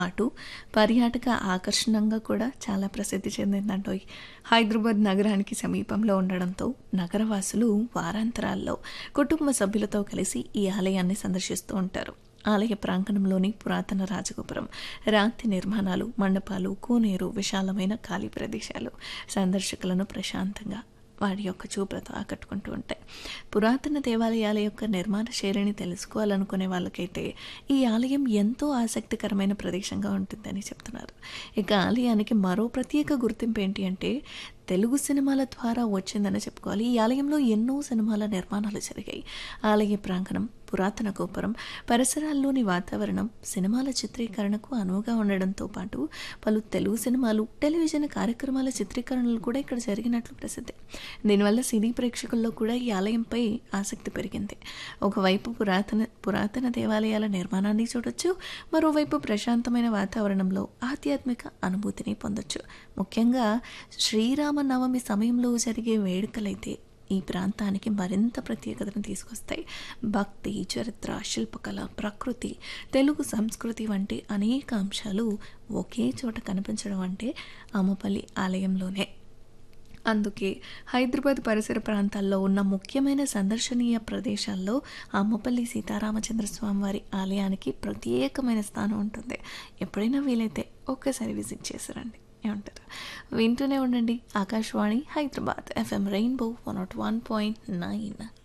పాటు పర్యాటక ఆకర్షణంగా కూడా చాలా ప్రసిద్ధి చెందిందంటోయ్ హైదరాబాద్ నగరానికి సమీపంలో ఉండడంతో నగరవాసులు వారాంతరాల్లో కుటుంబ సభ్యులతో కలిసి ఈ ఆలయాన్ని సందర్శిస్తూ ఉంటారు ఆలయ ప్రాంగణంలోని పురాతన రాజగోపురం రాతి నిర్మాణాలు మండపాలు కోనేరు విశాలమైన ఖాళీ ప్రదేశాలు సందర్శకులను ప్రశాంతంగా వారి యొక్క చూపులతో ఆకట్టుకుంటూ ఉంటాయి పురాతన దేవాలయాల యొక్క నిర్మాణ శైలిని తెలుసుకోవాలనుకునే వాళ్ళకైతే ఈ ఆలయం ఎంతో ఆసక్తికరమైన ప్రదేశంగా ఉంటుందని చెప్తున్నారు ఇక ఆలయానికి మరో ప్రత్యేక గుర్తింపు ఏంటి అంటే తెలుగు సినిమాల ద్వారా వచ్చిందని చెప్పుకోవాలి ఈ ఆలయంలో ఎన్నో సినిమాల నిర్మాణాలు జరిగాయి ఆలయ ప్రాంగణం పురాతన గోపురం పరిసరాల్లోని వాతావరణం సినిమాల చిత్రీకరణకు అనువుగా ఉండడంతో పాటు పలు తెలుగు సినిమాలు టెలివిజన్ కార్యక్రమాల చిత్రీకరణలు కూడా ఇక్కడ జరిగినట్లు ప్రసిద్ధి దీనివల్ల సినీ ప్రేక్షకుల్లో కూడా ఈ ఆలయంపై ఆసక్తి పెరిగింది ఒకవైపు పురాతన పురాతన దేవాలయాల నిర్మాణాన్ని చూడొచ్చు మరోవైపు ప్రశాంతమైన వాతావరణంలో ఆధ్యాత్మిక అనుభూతిని పొందొచ్చు ముఖ్యంగా శ్రీరామనవమి సమయంలో జరిగే వేడుకలైతే ఈ ప్రాంతానికి మరింత ప్రత్యేకతను తీసుకొస్తాయి భక్తి చరిత్ర శిల్పకళ ప్రకృతి తెలుగు సంస్కృతి వంటి అనేక అంశాలు ఒకే చోట కనిపించడం అంటే అమ్మపల్లి ఆలయంలోనే అందుకే హైదరాబాద్ పరిసర ప్రాంతాల్లో ఉన్న ముఖ్యమైన సందర్శనీయ ప్రదేశాల్లో అమ్మపల్లి సీతారామచంద్ర స్వామి వారి ఆలయానికి ప్రత్యేకమైన స్థానం ఉంటుంది ఎప్పుడైనా వీలైతే ఒక్కసారి విజిట్ చేశారండి ఏమంటారు వింటూనే ఉండండి Akashvani Hyderabad FM rainbow one nought one point nine